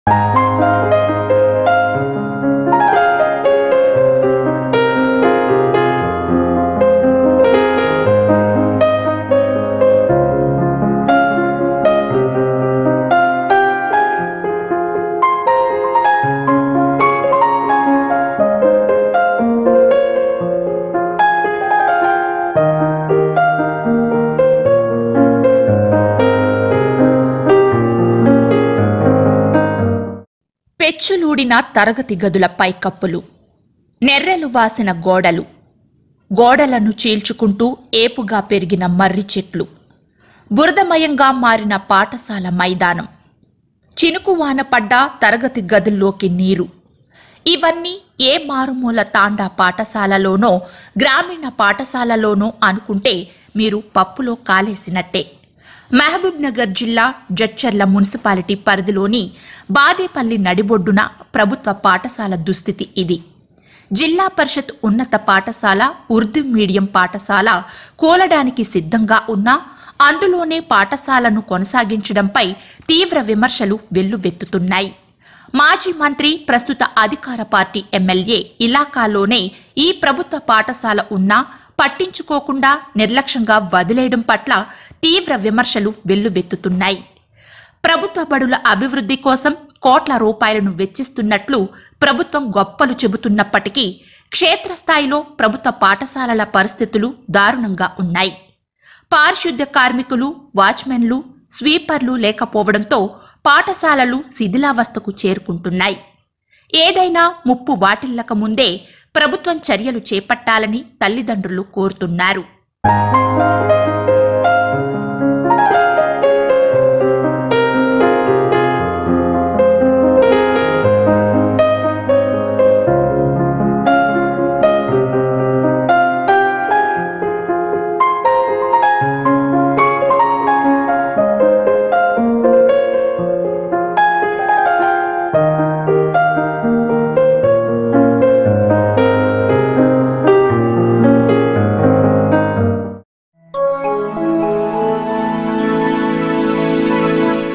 పెచ్చులూడిన తరగతి గదుల పైకప్పులు నెర్రెలు వాసిన గోడలు గోడలను చీల్చుకుంటూ ఏపుగా పెరిగిన మర్రి చెట్లు బురదమయంగా మారిన పాఠశాల మైదానం చినుకు వాన పడ్డా తరగతి గదుల్లోకి నీరు ఇవన్నీ ఏ మారుమూల తాండా పాఠశాలలోనో గ్రామీణ పాఠశాలలోనో అనుకుంటే మీరు పప్పులో కాలేసినట్టే మహబూబ్ నగర్ జిల్లా జడ్చర్ల మున్సిపాలిటీ పరిధిలోని బాదేపల్లి నడిబొడ్డున ప్రభుత్వ పాఠశాల దుస్థితి ఇది జిల్లా పరిషత్ ఉన్నత పాఠశాల ఉర్దూ మీడియం పాఠశాల కూలడానికి సిద్ధంగా ఉన్నా అందులోనే పాఠశాలను కొనసాగించడంపై తీవ్ర విమర్శలు వెల్లువెత్తుతున్నాయి మాజీ మంత్రి ప్రస్తుత అధికార పార్టీ ఎమ్మెల్యే ఇలాకాలోనే ఈ ప్రభుత్వ పాఠశాల ఉన్నా పట్టించుకోకుండా నిర్లక్ష్యంగా వదిలేయడం పట్ల తీవ్ర విమర్శలు వెల్లువెత్తుతున్నాయి ప్రభుత్వ బడుల అభివృద్ధి కోసం కోట్ల రూపాయలను వెచ్చిస్తున్నట్లు ప్రభుత్వం గొప్పలు చెబుతున్నప్పటికీ క్షేత్రస్థాయిలో ప్రభుత్వ పాఠశాలల పరిస్థితులు దారుణంగా ఉన్నాయి పారిశుద్ధ్య కార్మికులు వాచ్మెన్లు స్వీపర్లు లేకపోవడంతో పాఠశాలలు శిథిలావస్థకు చేరుకుంటున్నాయి ఏదైనా ముప్పు వాటిల్లక ముందే ప్రభుత్వం చర్యలు చేపట్టాలని తల్లిదండ్రులు కోరుతున్నారు